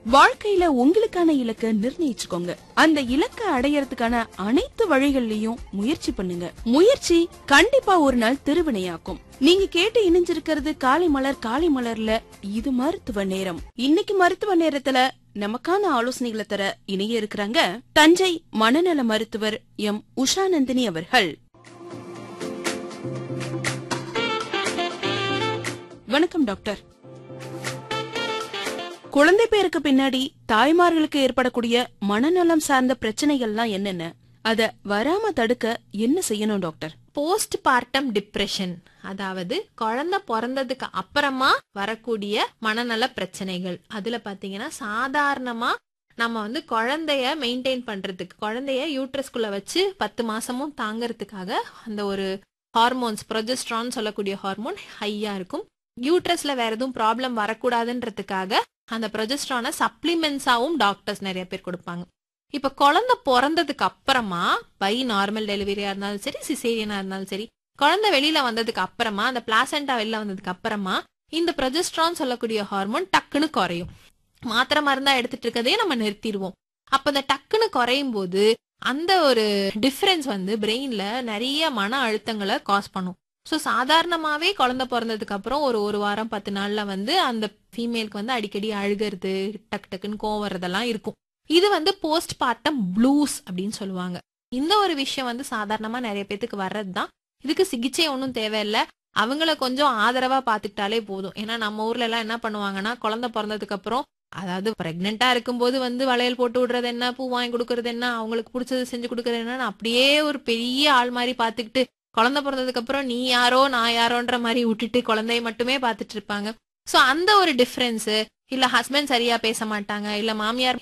வாழ்க்கையில உங்களுக்கான இலக்க நிர்ணயிச்சுக்கோங்க அந்த இலக்க அடையறதுக்கான அனைத்து வழிகள்லயும் முயற்சி பண்ணுங்க முயற்சி கண்டிப்பா ஒரு நாள் திருவினையாக்கும் நீங்க கேட்டு இணைஞ்சிருக்கிறது காலை மலர் காலை மலர்ல இது மருத்துவ நேரம் இன்னைக்கு மருத்துவ நேரத்துல நமக்கான ஆலோசனைகளை தர இணைய இருக்கிறாங்க தஞ்சை மனநல மருத்துவர் எம் உஷாநந்தினி அவர்கள் வணக்கம் டாக்டர் குழந்தை பேருக்கு பின்னாடி தாய்மார்களுக்கு ஏற்படக்கூடிய மனநலம் சார்ந்த பிரச்சனைகள்லாம் என்னென்ன அத வராம தடுக்க என்ன செய்யணும் டாக்டர் போஸ்ட் பார்ட்டம் டிப்ரெஷன் அதாவது குழந்தை பிறந்ததுக்கு அப்புறமா வரக்கூடிய மனநல பிரச்சனைகள் அதுல பாத்தீங்கன்னா சாதாரணமா நம்ம வந்து குழந்தைய மெயின்டைன் பண்றதுக்கு குழந்தைய யூட்ரஸ்குள்ள வச்சு பத்து மாசமும் தாங்கறதுக்காக அந்த ஒரு ஹார்மோன்ஸ் ப்ரொஜெஸ்ட்ரான் சொல்லக்கூடிய ஹார்மோன் ஹையா இருக்கும் யூட்ரஸ்ல வேற எதுவும் ப்ராப்ளம் வரக்கூடாதுன்றதுக்காக அந்த ப்ரொஜெஸ்ட்ரானை சப்ளிமெண்ட்ஸாவும் டாக்டர்ஸ் நிறைய பேர் கொடுப்பாங்க இப்ப குழந்தை பிறந்ததுக்கு அப்புறமா பை நார்மல் டெலிவரியா இருந்தாலும் சரி சிசேரியனா இருந்தாலும் சரி குழந்தை வெளியில வந்ததுக்கு அப்புறமா அந்த பிளாசண்டா வெளியில வந்ததுக்கு அப்புறமா இந்த ப்ரொஜெஸ்ட்ரான் சொல்லக்கூடிய ஹார்மோன் டக்குன்னு குறையும் மாத்திரை மருந்தா எடுத்துட்டு இருக்கதே நம்ம நிறுத்திடுவோம் அப்ப அந்த டக்குன்னு குறையும் போது அந்த ஒரு டிஃபரன்ஸ் வந்து பிரெயின்ல நிறைய மன அழுத்தங்களை காஸ் பண்ணும் ஸோ சாதாரணமாவே குழந்தை பிறந்ததுக்கு அப்புறம் ஒரு ஒரு வாரம் பத்து நாள்ல வந்து அந்த ஃபீமேலுக்கு வந்து அடிக்கடி அழுகிறது டக்கு டக்குன்னு கோவம் வர்றதெல்லாம் இருக்கும் இது வந்து போஸ்ட் பார்ட்டம் ப்ளூஸ் அப்படின்னு சொல்லுவாங்க இந்த ஒரு விஷயம் வந்து சாதாரணமா நிறைய பேத்துக்கு வர்றது தான் இதுக்கு சிகிச்சை ஒன்றும் தேவையில்லை அவங்கள கொஞ்சம் ஆதரவா பாத்துக்கிட்டாலே போதும் ஏன்னா நம்ம ஊர்ல எல்லாம் என்ன பண்ணுவாங்கன்னா குழந்தை பிறந்ததுக்கு அப்புறம் அதாவது பிரெக்னெண்டா இருக்கும்போது வந்து வளையல் போட்டு விடுறது என்ன பூ வாங்கி கொடுக்கறது என்ன அவங்களுக்கு பிடிச்சது செஞ்சு கொடுக்கறது என்னன்னு அப்படியே ஒரு பெரிய ஆள் மாதிரி பாத்துக்கிட்டு குழந்தை பிறந்ததுக்கு அப்புறம் நீ யாரோ நான் யாரோன்ற மாதிரி விட்டுட்டு குழந்தைய மட்டுமே பாத்துட்டு இருப்பாங்க சோ அந்த ஒரு டிஃபரன்ஸ் இல்ல ஹஸ்பண்ட் சரியா பேச மாட்டாங்க இல்ல மாமியார்